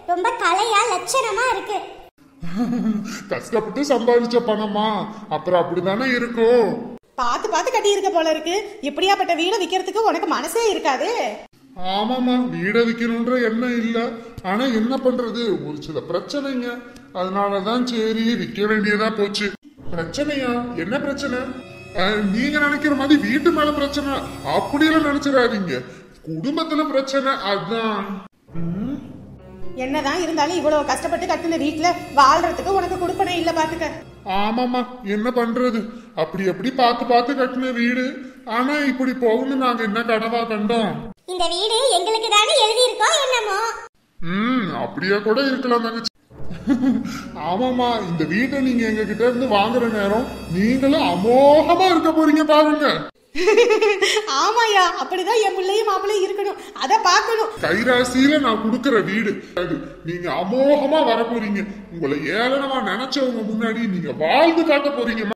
ரொம்ப கலையா லட்சணமா இருக்கு கஷ்டப்பட்டு சம்பாதிச்ச பணமா அப்புறம் அப்படிதானே இருக்கும் பார்த்து பார்த்து கட்டி இருக்க போல இருக்கு இப்படியாப்பட்ட வீடை விக்கிறதுக்கு உனக்கு மனசே இருக்காது ஆமாமா வீட விக்கணும்ன்ற எண்ணம் இல்ல ஆனா என்ன பண்றது ஒரு சில பிரச்சனைங்க அதனாலதான் சரி விக்க வேண்டியதா போச்சு பிரச்சனையா என்ன பிரச்சனை அஹ், நீங்க நினைக்கிற மாதிரி வீட்டு மேல பிரச்சனை அப்படியெல்லாம் நினைச்சிடாதீங்க குடும்பத்துல பிரச்சனை அதான் என்னதான் இருந்தாலும் இவ்வளவு கஷ்டப்பட்டு கட்டின வீட்டுல வாழ்றதுக்கு உனக்கு கொடுப்பனை இல்ல பாத்துக்க ஆமாமா என்ன பண்றது அப்படி அப்படி பார்த்து பார்த்து கட்டின வீடு ஆனா இப்படி போகணும் நாங்க என்ன கனவா கண்டோம் இந்த வீடு எங்களுக்கு தானே எழுதியிருக்கோ என்னமோ ம் அப்படியே கூட இருக்கலாம் தங்கச்சி ஆமாமா இந்த வீட்டை நீங்க எங்க கிட்ட இருந்து வாங்குற நேரம் நீங்களும் அமோகமா இருக்க போறீங்க பாருங்க ஆமாயா அப்படிதான் என் பிள்ளையும் மாப்பிள்ளையும் இருக்கணும் அத பார்க்கணும் கைராசியில நான் கொடுக்கிற வீடு அது நீங்க அமோகமா வர போறீங்க உங்களை ஏளனமா நினைச்சவங்க முன்னாடி நீங்க வாழ்ந்து காட்ட போறீங்க